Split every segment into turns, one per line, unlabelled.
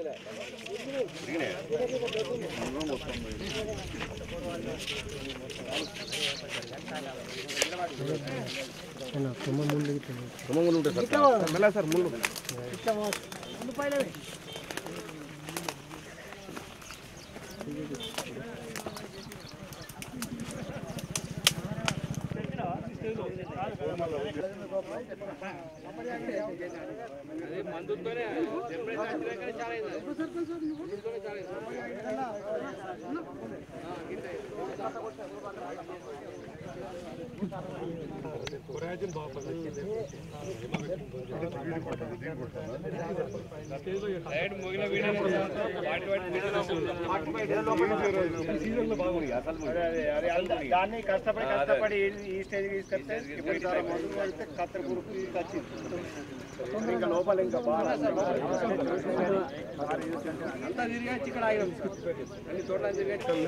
దాన్ని కష్టపడి కష్టపడి ఈ- ఈ స్టేజ్ తీసుకొస్తే ఇప్పుడు చాలా మందులు అయితే కత్తెర పురుగు వచ్చింది ఇంకా లోపల ఇంకా బాగా అంతా తిరిగి ఇక్కడ ఆగినాం అన్ని చోట్ల తిరిగి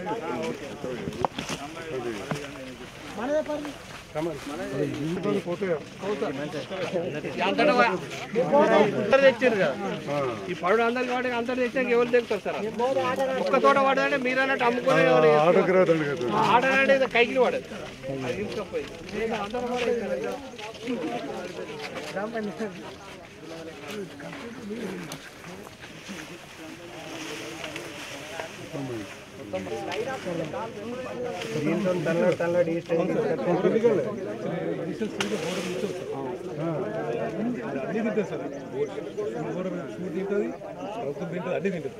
అందరు తెచ్చారు కదా ఈ పడు అందరు కాబట్టి అందరు తెచ్చాక ఎవరు తెస్తారు సార్ ఒక్క తోట పడదంటే మీరు అన్నట్టు అమ్ముకునే ఆర్డర్ అంటే కైకి పడదు అది తీసుకపోయి లేదా అందరూ పడేస్తారు కదా.
అన్ని తింటుంది సార్ ఊర షూట్ తింటుంది ప్రభుత్వం తింటుంది అన్ని తింటుంది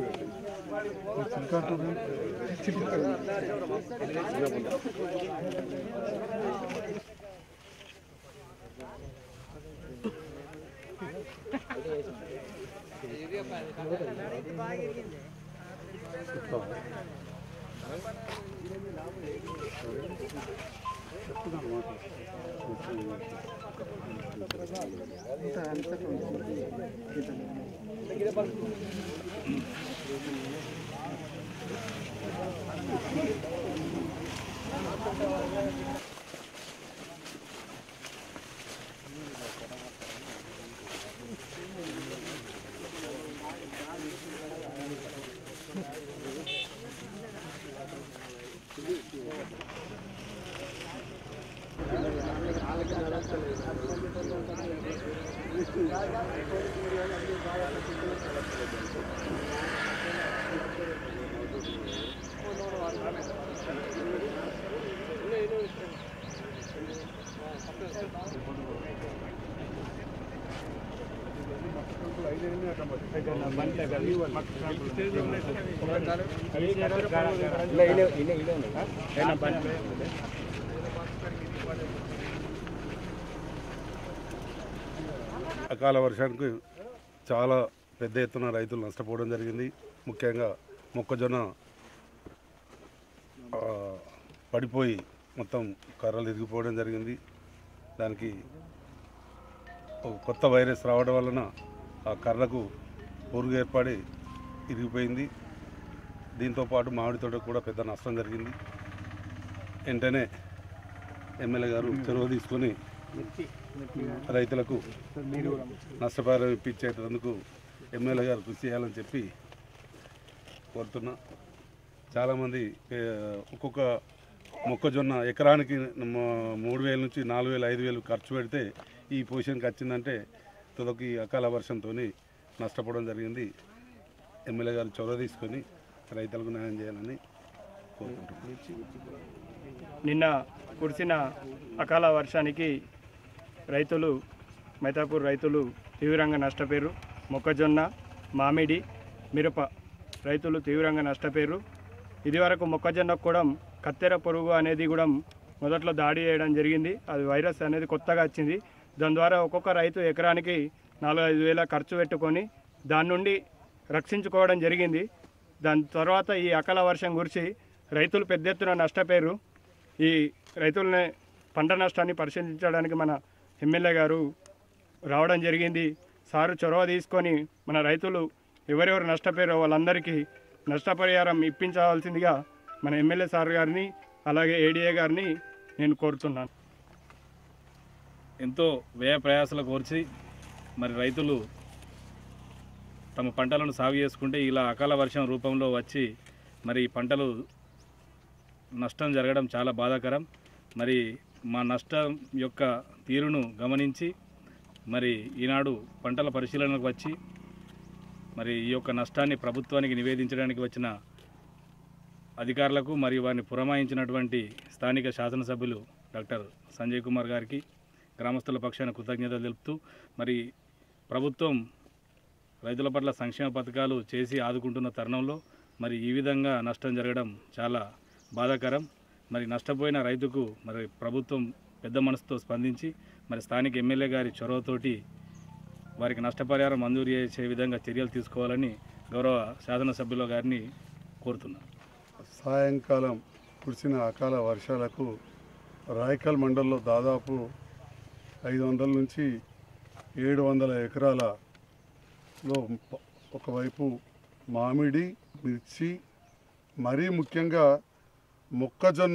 అకాల వర్షానికి చాలా పెద్ద ఎత్తున రైతులు నష్టపోవడం జరిగింది ముఖ్యంగా మొక్కజొన్న ఆ, పడిపోయి మొత్తం కర్రలు ఇరిగిపోవడం జరిగింది దానికి ఒక కొత్త వైరస్ రావడం వలన ఆ కర్రకు పురుగు ఏర్పడి ఇరిగిపోయింది దీంతో పాటు మామిడి తోట కూడా పెద్ద నష్టం జరిగింది వెంటనే ఎమ్మెల్యే గారు చొరవ తీసుకొని రైతులకు నష్టపరిహారం ఇప్పించేటందుకు ఎమ్మెల్యే గారు కృషి చేయాలని చెప్పి కోరుతున్నా చాలామంది ఏ, ఒక్కొక్క మొక్కజొన్న ఎకరానికి మ- మూడు వేల నుంచి నాలుగు వేలు ఐదు వేలు ఖర్చు పెడితే ఈ పొజిషన్కి వచ్చిందంటే తుదకి అకాల వర్షంతో నష్టపోవడం జరిగింది ఎమ్మెల్యే గారు చొరవ తీసుకొని రైతులకు న్యాయం చేయాలని కోరుకుంటున్నాను
నిన్న కురిసిన అకాల వర్షానికి రైతులు మైతాపూర్ రైతులు తీవ్రంగా నష్టపోయారు మొక్కజొన్న మామిడి మిరప రైతులు తీవ్రంగా నష్టపోయారు ఇదివరకు మొక్కజొన్న కూడా కత్తెర పురుగు అనేది కూడా మొదట్లో దాడి చేయడం జరిగింది అది వైరస్ అనేది కొత్తగా వచ్చింది దాని ద్వారా ఒక్కొక్క రైతు ఎకరానికి నాలుగు ఐదు వేల ఖర్చు పెట్టుకొని దాని నుండి రక్షించుకోవడం జరిగింది దాని తర్వాత ఈ అకాల వర్షం గురించి రైతులు పెద్ద ఎత్తున నష్టపోయారు ఈ రైతులని పంట నష్టాన్ని పరిశీలించడానికి మన ఎమ్మెల్యే గారు రావడం జరిగింది సారు చొరవ తీసుకొని మన రైతులు ఎవరెవరు నష్టపోయారో వాళ్ళందరికీ నష్టపరిహారం ఇప్పించవలసిందిగా మన ఎమ్మెల్యే సార్ గారిని అలాగే ఏడీఏ గారిని నేను కోరుతున్నాను
ఎంతో వ్యయ ప్రయాసాలు కోర్చి మరి రైతులు తమ పంటలను సాగు చేసుకుంటే ఇలా అకాల వర్షం రూపంలో వచ్చి మరి పంటలు నష్టం జరగడం చాలా బాధాకరం మరి మా నష్టం యొక్క తీరును గమనించి మరి ఈనాడు పంటల పరిశీలనకు వచ్చి మరి ఈ యొక్క నష్టాన్ని ప్రభుత్వానికి నివేదించడానికి వచ్చిన అధికారులకు మరియు వారిని పురమాయించినటువంటి స్థానిక శాసనసభ్యులు డాక్టర్ సంజయ్ కుమార్ గారికి గ్రామస్తుల పక్షాన కృతజ్ఞతలు తెలుపుతూ మరి ప్రభుత్వం రైతుల పట్ల సంక్షేమ పథకాలు చేసి ఆదుకుంటున్న తరుణంలో మరి ఈ విధంగా నష్టం జరగడం చాలా బాధాకరం మరి నష్టపోయిన రైతుకు మరి ప్రభుత్వం పెద్ద మనసుతో స్పందించి మరి స్థానిక ఎమ్మెల్యే గారి చొరవతోటి వారికి నష్టపరిహారం మంజూరు చేసే విధంగా చర్యలు తీసుకోవాలని గౌరవ శాసనసభ్యుల గారిని కోరుతున్నాను
సాయంకాలం కురిసిన అకాల వర్షాలకు రాయకల్ మండలంలో దాదాపు ఐదు వందల నుంచి ఏడు వందల ఎకరాలలో ప- ఒకవైపు మామిడి మిర్చి మరీ ముఖ్యంగా మొక్కజొన్న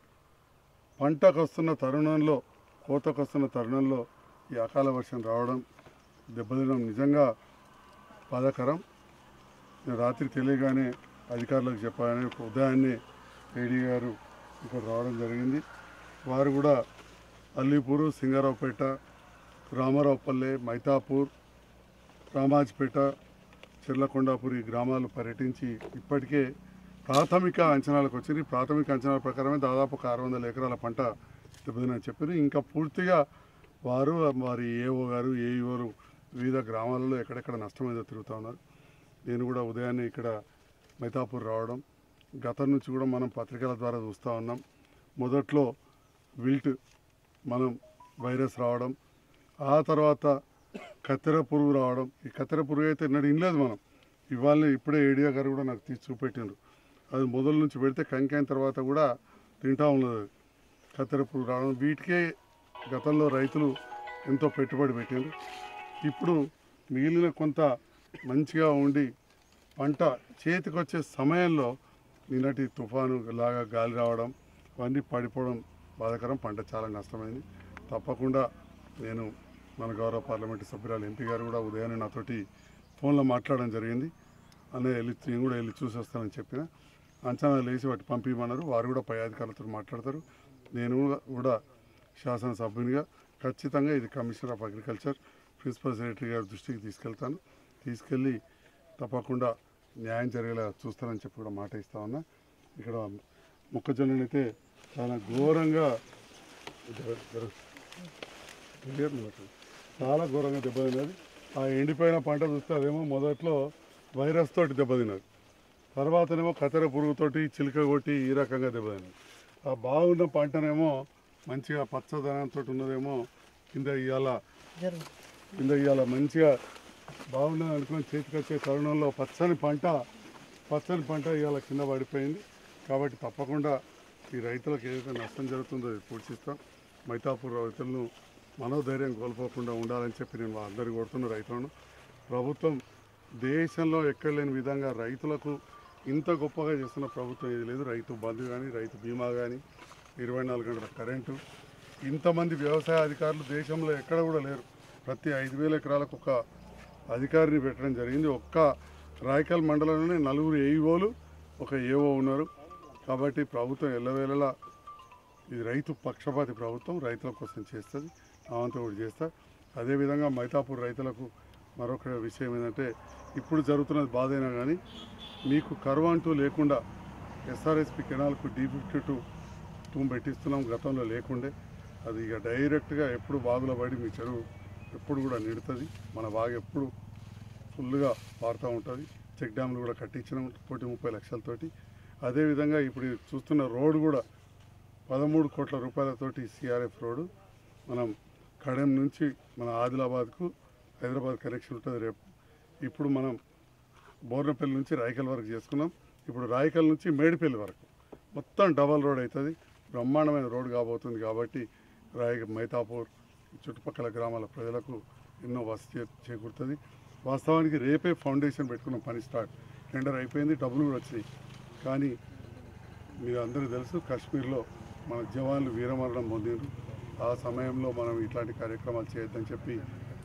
పంటకు వస్తున్న తరుణంలో కోతకు వస్తున్న తరుణంలో ఈ అకాల వర్షం రావడం దెబ్బతినడం నిజంగా బాధాకరం నేను రాత్రి తెలియగానే అధికారులకు చెప్పాలని ఉదయాన్నే ఏడీ గారు ఇక్కడ రావడం జరిగింది వారు కూడా అల్లీపూరు సింగారావుపేట రామారావుపల్లె మైతాపూర్ రామాజ్పేట చిర్లకొండాపూర్ ఈ గ్రామాలు పర్యటించి ఇప్పటికే ప్రాథమిక అంచనాలకు వచ్చింది ప్రాథమిక అంచనాల ప్రకారమే దాదాపు ఒక ఆరు వందల ఎకరాల పంట దెబ్బతినని చెప్పారు ఇంకా పూర్తిగా వారు వారి ఏఓ గారు ఏఈఓలు వివిధ గ్రామాలలో ఎక్కడెక్కడ నష్టమైందో తిరుగుతూ ఉన్నారు నేను కూడా ఉదయాన్నే ఇక్కడ మైతాపూర్ రావడం గతం నుంచి కూడా మనం పత్రికల ద్వారా చూస్తూ ఉన్నాం మొదట్లో విల్ట్ మనం వైరస్ రావడం ఆ తర్వాత కత్తెర పురుగు రావడం ఈ కత్తెర పురుగు అయితే ఎన్నడూ ఇనలేదు మనం ఇవాళ ఇప్పుడే ఏడియా గారు కూడా నాకు తీసి చూపెట్టిండ్రు అది మొదల నుంచి పెడితే కంకైన తర్వాత కూడా తింటా ఉన్నది అది. కత్తెర పురుగు రావడం వీటికే గతంలో రైతులు ఎంతో పెట్టుబడి పెట్టారు ఇప్పుడు మిగిలిన కొంత మంచిగా ఉండి పంట చేతికి వచ్చే సమయంలో నిన్నటి తుఫాను లాగా గాలి రావడం అవన్నీ పడిపోవడం బాధాకరం పంట చాలా నష్టమైంది తప్పకుండా నేను మన గౌరవ పార్లమెంటు సభ్యురాలు ఎంపీ గారు కూడా ఉదయాన్నే నాతోటి ఫోన్లో మాట్లాడడం జరిగింది అన్నయ్య వెళ్ళి నేను కూడా వెళ్ళి చూసి వస్తానని చెప్పిన అంచనా లేచి వాటి పంపించమన్నారు వారు కూడా పై అధికారులతో మాట్లాడతారు నేను కూడా శాసనసభ్యునిగా ఖచ్చితంగా ఇది commissioner of agriculture principal secretary గారి దృష్టికి తీసుకెళ్తాను తీసుకెళ్ళి తప్పకుండా న్యాయం జరిగేలా చూస్తానని చెప్పి కూడా మాట ఇస్తా ఉన్నా ఇక్కడ మొక్కజొన్నలు అయితే చాలా ఘోరంగా జర- జర- క్లియర్ ఉన్నట్టు. చాలా ఘోరంగా దెబ్బతిన్నది ఆ ఎండిపోయిన పంట చూస్తే అదేమో మొదట్లో వైరస్ తోటి దెబ్బతిన్నది తర్వాతనేమో కత్తెర పురుగుతోటి చిలుక కొట్టి ఈ రకంగా దెబ్బతిన్నది ఆ బాగున్న పంటనేమో మంచిగా పచ్చదనంతో ఉన్నదేమో కింద ఇవాళ కింద ఇవాళ మంచిగా బాగున్నది అనుకుని చేతికి వచ్చే తరుణంలో పచ్చని పంట పచ్చని పంట ఇవాళ కింద పడిపోయింది కాబట్టి తప్పకుండా ఈ రైతులకు ఏదైతే నష్టం జరుగుతుందో అది పూడ్చిస్తాం మైతాపూర్ రైతులను మనోధైర్యం కోల్పోకుండా ఉండాలని చెప్పి నేను అందరు కోరుతున్న రైతులను ప్రభుత్వం దేశంలో ఎక్కడ లేని విధంగా రైతులకు ఇంత గొప్పగా చేస్తున్న ప్రభుత్వం ఏది లేదు రైతు బంధు కానీ రైతు బీమా కానీ ఇరవై నాలుగు గంటల కరెంటు ఇంతమంది వ్యవసాయ అధికారులు దేశంలో ఎక్కడ కూడా లేరు ప్రతి ఐదు వేల ఎకరాలకు ఒక అధికారిని పెట్టడం జరిగింది ఒక్క రాయకల్ మండలంలోనే నలుగురు ఏఈఓలు ఒక ఏఓ ఉన్నారు కాబట్టి ప్రభుత్వం ఎల్లవేళలా ఇది రైతు పక్షపాతి ప్రభుత్వం రైతుల కోసం చేస్తుంది అవంతా కూడా చేస్తా అదేవిధంగా మైతాపూర్ రైతులకు మరొక విషయం ఏంటంటే ఇప్పుడు జరుగుతున్నది బాధైనా కానీ మీకు కరువు అంటూ లేకుండా ఎస్ఆర్ఎస్పి కెనాల్కు డీ ఫిఫ్టీ టూ తూము పెట్టిస్తున్నాం గతంలో లేకుండే అది ఇక డైరెక్ట్గా ఎప్పుడు బాగులో పడి మీ చెరువు ఎప్పుడు కూడా నిడుతుంది మన బాగా ఎప్పుడు ఫుల్గా పారుతూ ఉంటుంది చెక్ డ్యామ్లు కూడా కట్టించినాం కోటి ముప్పై లక్షలతోటి అదేవిధంగా ఇప్పుడు చూస్తున్న రోడ్డు కూడా పదమూడు కోట్ల రూపాయలతోటి సిఆర్ఎఫ్ రోడ్డు మనం కడెం నుంచి మన ఆదిలాబాద్కు హైదరాబాద్ కనెక్షన్ ఉంటుంది రేపు ఇప్పుడు మనం బోర్నపల్లి నుంచి రాయకల్ వరకు చేసుకున్నాం ఇప్పుడు రాయకల్ నుంచి మేడిపల్లి వరకు మొత్తం డబల్ రోడ్ అవుతుంది బ్రహ్మాండమైన రోడ్ కాబోతుంది కాబట్టి రాయ మైతాపూర్ చుట్టుపక్కల గ్రామాల ప్రజలకు ఎన్నో వసతి చే- చేకూరుతుంది వాస్తవానికి రేపే ఫౌండేషన్ పెట్టుకున్న పని స్టార్ట్ టెండర్ అయిపోయింది డబ్బులు కూడా వచ్చినాయి కానీ మీరు అందరూ తెలుసు కాశ్మీర్లో మన జవాన్లు వీరమరణం పొందిండ్రు ఆ సమయంలో మనం ఇట్లాంటి కార్యక్రమాలు చేయొద్దని చెప్పి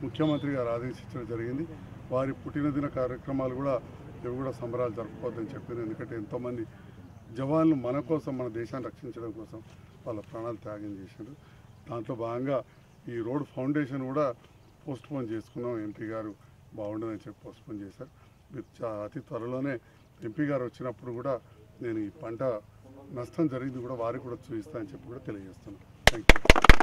ముఖ్యమంత్రి గారు ఆదేశించడం జరిగింది వారి పుట్టినదిన కార్యక్రమాలు కూడా ఇవి కూడా సంబరాలు జరుపుకోవద్దని చెప్పారు ఎందుకంటే ఎంతోమంది జవాన్లు మన కోసం మన దేశాన్ని రక్షించడం కోసం వాళ్ళ ప్రాణాలు త్యాగం చేశారు దాంట్లో భాగంగా ఈ రోడ్ ఫౌండేషన్ కూడా పోస్ట్ పోన్ చేసుకున్నాం ఎంపీ గారు బాగుండదని చెప్పి పోస్ట్ పోన్ చేశారు మీరు చా- అతి త్వరలోనే ఎంపీ గారు వచ్చినప్పుడు కూడా నేను ఈ పంట నష్టం జరిగింది కూడా వారికి కూడా చూపిస్తానని చెప్పి కూడా తెలియజేస్తున్నాను థ్యాంక్ యూ